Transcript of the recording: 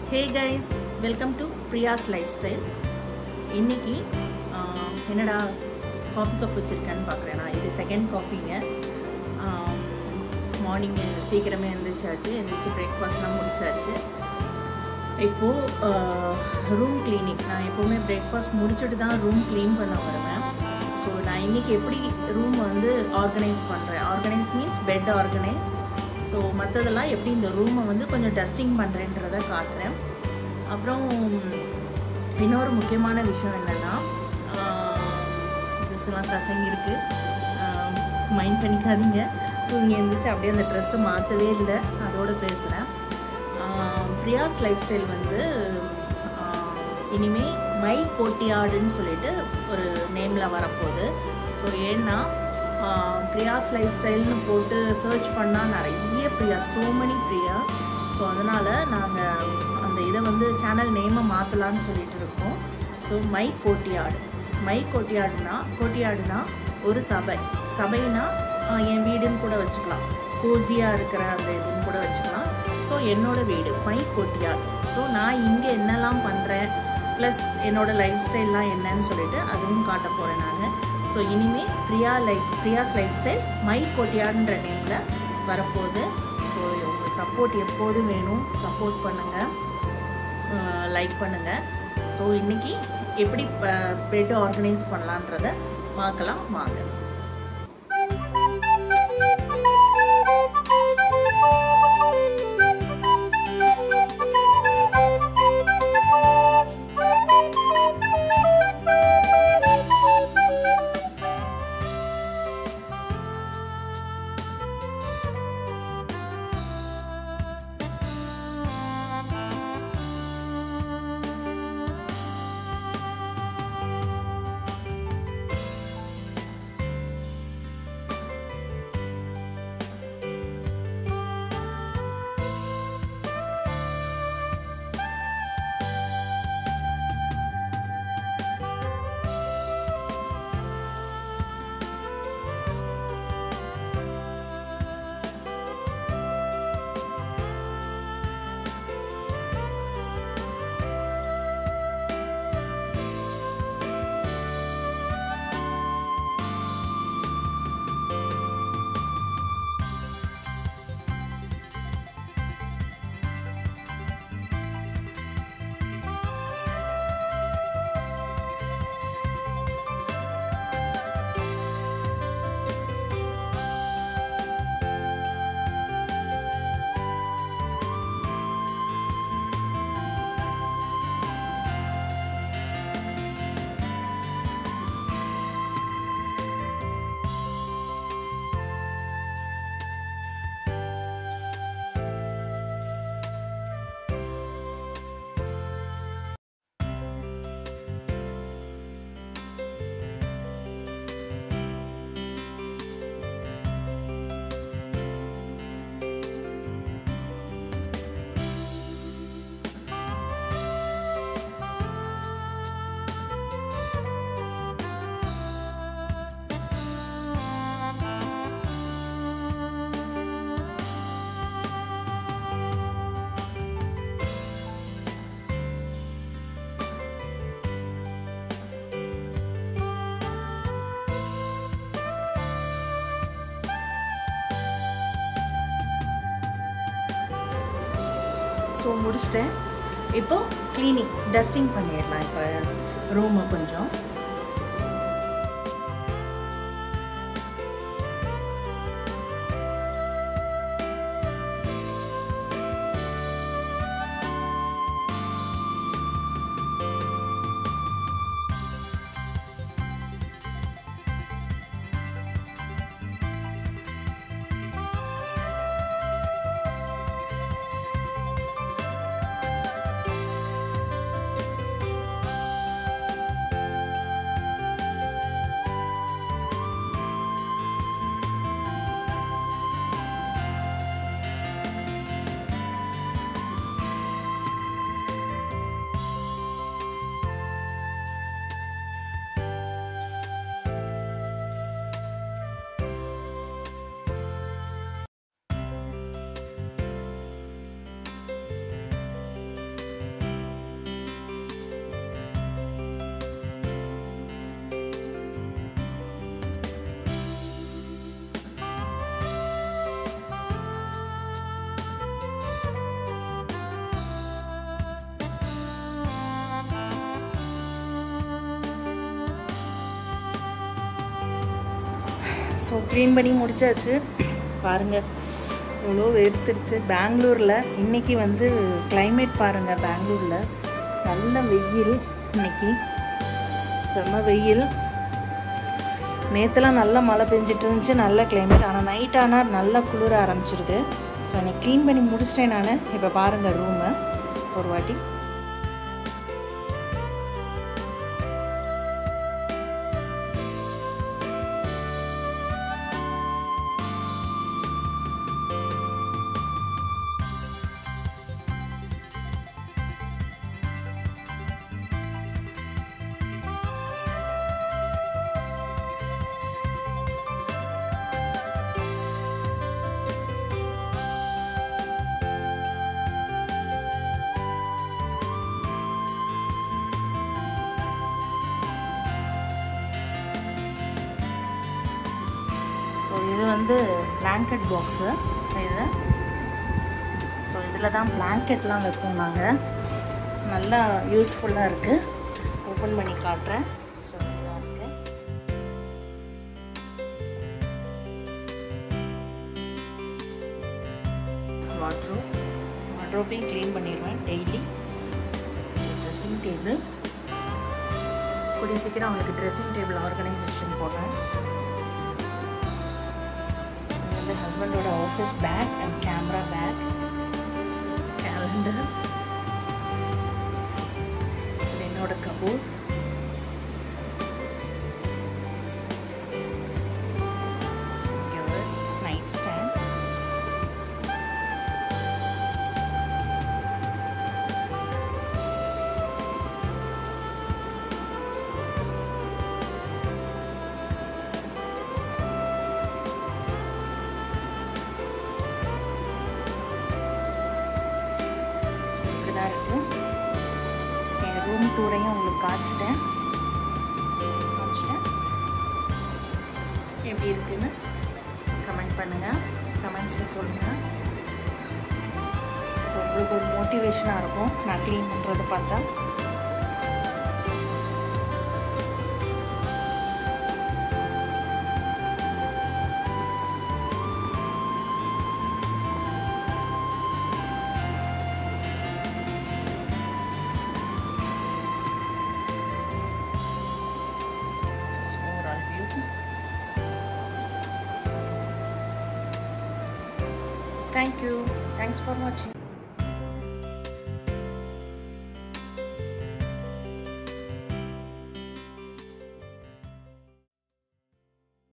Hey guys welcome to Priya's lifestyle இன்னைக்கு ah, என்னடா coffee cup வச்சுருக்கேன்னு பார்க்குறேன் நான் இது செகண்ட் காஃபிங்க மார்னிங் சீக்கிரமே எழுந்திரிச்சாச்சு எழுந்திரிச்சு பிரேக்ஃபாஸ்ட்லாம் முடிச்சாச்சு இப்போது ரூம் கிளீனிங் நான் எப்போவுமே பிரேக்ஃபாஸ்ட் முடிச்சுட்டு தான் ரூம் க்ளீன் பண்ண வருவேன் ஸோ நான் இன்றைக்கி எப்படி ரூம் வந்து ஆர்கனைஸ் பண்ணுறேன் organise means bed organise so மற்றதெல்லாம் எப்படி இந்த ரூமை வந்து கொஞ்சம் டஸ்டிங் பண்ணுறேன்றதை காட்டுறேன் அப்புறம் இன்னொரு முக்கியமான விஷயம் என்னென்னா ட்ரெஸ்ஸெல்லாம் கசங்கிருக்கு மைண்ட் பண்ணிக்காதீங்க தூங்கி எழுந்திரிச்சு அப்படியே அந்த ட்ரெஸ்ஸை மாற்றவே இல்லை அதோடு பேசுகிறேன் பிரியாஸ் லைஃப் ஸ்டைல் வந்து ஆஹ், இனிமே மை கோட்டியாடுன்னு சொல்லிட்டு ஒரு நேமில் வரப்போகுது ஸோ ஏன்னா ஆஹ், பிரியாஸ் லைஃப் ஸ்டைல்னு போட்டு சர்ச் பண்ணால் நிறைய Priya's so many Priya's so அதனால் நாங்கள் அந்த இதை வந்து சேனல் நேமை மாற்றலான்னு சொல்லிட்டு இருக்கோம் ஸோ மை கோட்டியாடு மை கோட்டியாடுனா கோட்டியாடுனா ஒரு சபை சபைனா ஆஹ், என் வீடுன்னு கூட வச்சுக்கலாம் கோசியாக இருக்கிற அந்த இதுன்னு கூட வச்சுக்கலாம் ஸோ என்னோட வீடு மை கோட்டியார் ஸோ நான் இங்கே என்னெல்லாம் பண்ணுறேன் ப்ளஸ் என்னோட லைஃப் ஸ்டைல்லாம் என்னன்னு சொல்லிட்டு அதுவும் காட்ட போகிறேன் நான் ஸோ இனிமே Priya life Priya's lifestyle my கோட்டியார்ன்ற நேமில் வரப்போகுது ஸோ உங்கள் சப்போர்ட் எப்போதும் வேணும் சப்போர்ட் பண்ணுங்கள் லைக் பண்ணுங்கள் ஸோ இன்றைக்கி எப்படி பெட் ஆர்கனைஸ் பண்ணலான்றதை பார்க்கலாம் வாங்க ஸோ முடிச்சிட்டேன் இப்போ க்ளீனிங் டஸ்டிங் பண்ணிடலாம் இப்போ ரூமை கொஞ்சம் ஸோ க்ளீன் பண்ணி முடிச்சாச்சு பாருங்கள் எவ்வளோ வேர்த்துருச்சு பெங்களூரில் இன்றைக்கி வந்து climate பாருங்கள் பெங்களூரில் நல்ல வெயில் இன்னைக்கு செம்ம வெயில் நேற்றுலாம் நல்லா மழை பெஞ்சிட்டு இருந்துச்சு நல்ல climate ஆனால் நைட் ஆனால் நல்லா குளிர ஆரம்பிச்சிருது ஸோ இன்னைக்கு க்ளீன் பண்ணி முடிச்சிட்டேன் நான் இப்போ பாருங்கள் ரூமை ஒரு வாட்டி ஸோ இது வந்து பிளாங்கெட் பாக்ஸு இது ஸோ இதில் தான் பிளாங்கெட்லாம் வைப்போம் நாங்கள் நல்லா யூஸ்ஃபுல்லாக இருக்குது ஓப்பன் பண்ணி காட்டுறேன் ஸோ இதாக இருக்குது வாட்ரூப் வாட்ரூப்பையும் க்ளீன் பண்ணிடுவேன் டெய்லி ட்ரெஸ்ஸிங் டேபிள் கூடிய சீக்கிரம் அவங்களுக்கு ட்ரெஸ்ஸிங் டேபிள் ஆர்கனைசேஷன் போடுறேன் இது வந்து ஹஸ்பண்டோட office bag and camera bag calendar இது என்னோட கபோர்ட் நைட் ஸ்டாண்ட் இப்படிதான் இருக்கு என் ரூம் டூரையும் உங்களுக்கு காய்ச்சிட்டேன் காமிச்சிட்டேன் எப்படி இருக்குன்னு கமெண்ட் பண்ணுங்கள் கமெண்ட்ஸில் சொல்லுங்கள் ஸோ உங்களுக்கு ஒரு மோட்டிவேஷனாக இருக்கும் நான் க்ளீன் பண்ணுறது பார்த்தா This is overall view. Thank you. Thanks for watching.